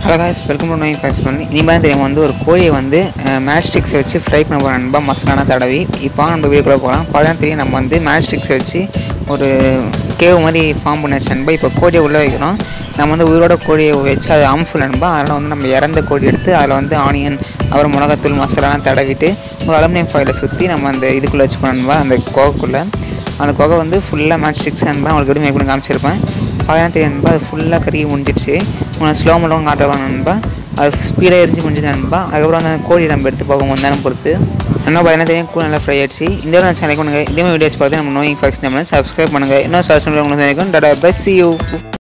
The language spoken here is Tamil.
ஹலோ காய்ஸ் வெல்கம் டு நோய் ஃபேஸ் பண்ணி நீ தான் தெரியும் வந்து ஒரு கோழியை வந்து மேஸ்டிக்ஸ் வச்சு ஃப்ரை பண்ண போகிறோம் நண்பா மசாலான தடவி இப்போ நம்ம வீடியோக்குள்ள போகலாம் பார்த்தா தெரியும் நம்ம வந்து மேஸ்டிக்ஸ் வச்சு ஒரு கேவ் மாதிரி ஃபார்ம் பண்ண வச்சு நண்பா இப்போ கோழியை உள்ளே வைக்கிறோம் நம்ம வந்து உயிரோட கோழியை வச்சு அது ஆம்ஃபுல் நண்பா அதனால் வந்து நம்ம இறந்த கோழி எடுத்து அதில் வந்து ஆனியன் அப்புறம் மிளகாத்தூள் மசாலாலாம் தடவிட்டு ஒரு அலுமினியம் ஃபாயிலை சுற்றி நம்ம அந்த இதுக்குள்ளே வச்சுக்கணும் நண்பா அந்த கோகைக்குள்ளே அந்த குகை வந்து ஃபுல்லாக மேட்ச் ஸ்டிக்ஸ் நண்பா உங்களுக்கு எப்படி மேக் பண்ணி காமிச்சிருப்பேன் பார்த்தா தெரியும் நண்பா அது ஃபுல்லாக கருகி முடிஞ்சிடுச்சு உனக்கு ஸ்லோ மட்டும் காட்டுவாங்க நண்பா அது ஸ்பீடாக எரிஞ்சு முடிஞ்சது நண்பா அதுக்கப்புறம் அந்த கோழி நம்ம எடுத்து பார்ப்போம் கொஞ்ச நேரம் பொறுத்து நல்லா பார்த்தீங்கன்னா தெரியும் கூட நல்லா ஃப்ரை ஆயிடுச்சு இந்த விட சேனல் பண்ணுங்கள் இதே மாதிரி வீடியோஸ் பார்த்து நம்ம நோயிங் ஃபேக்ஸ் நம்ம சப்ஸ்கிரைப் பண்ணுங்கள் இன்னும் சப்ஸ்கிரைப் உங்களுக்கு டாடா பஸ் யூ